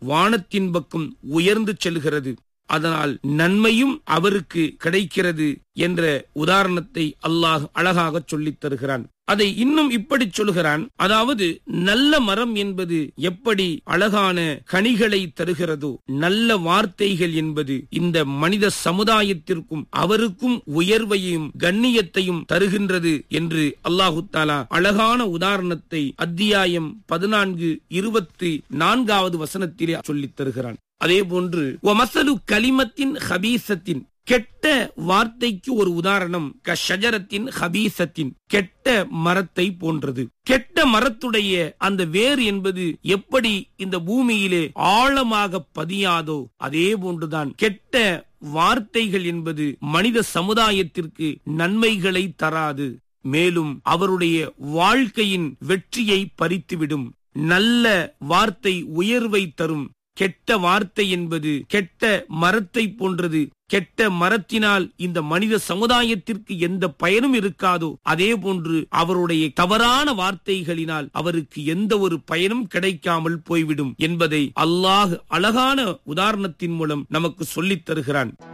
வானத்தின் பக்கம் உயர்ந்து செல்கிறது அதனால் நன்மையும் அவருக்கு கிடைக்கிறது என்ற உதாரணத்தை அல்லாஹ் அழகாக சொல்லித் தருகிறான் அதை இன்னும் இப்படி சொல்கிறான் அதாவது நல்ல மரம் என்பது எப்படி அழகான கனிகளை தருகிறதோ நல்ல வார்த்தைகள் என்பது இந்த மனித சமுதாயத்திற்கும் அவருக்கும் உயர்வையும் கண்ணியத்தையும் தருகின்றது என்று அல்லாஹு தாலா அழகான உதாரணத்தை அத்தியாயம் பதினான்கு இருபத்தி நான்காவது வசனத்திலே சொல்லித் தருகிறான் அதே போன்று ஒமசலு கலிமத்தின் ஹபீசத்தின் கெட்ட வார்த்தைக்கு ஒரு உதாரணம் கஷஜரத்தின் ஹபீசத்தின் கெட்ட மரத்தை போன்றது கெட்ட மரத்துடைய அந்த வேர் என்பது எப்படி இந்த பூமியிலே ஆழமாக பதியாதோ அதே போன்றுதான் கெட்ட வார்த்தைகள் என்பது மனித சமுதாயத்திற்கு நன்மைகளை தராது மேலும் அவருடைய வாழ்க்கையின் வெற்றியை பறித்துவிடும் நல்ல வார்த்தை உயர்வை தரும் கெட்ட வார்த்தை என்பது கெட்ட மரத்தை போன்றது கெட்ட மரத்தினால் இந்த மனித சமுதாயத்திற்கு எந்த பயனும் இருக்காதோ அதே போன்று அவருடைய தவறான வார்த்தைகளினால் அவருக்கு எந்த ஒரு பயனும் கிடைக்காமல் போய்விடும் என்பதை அல்லாஹ் அழகான உதாரணத்தின் மூலம் நமக்கு சொல்லித் தருகிறான்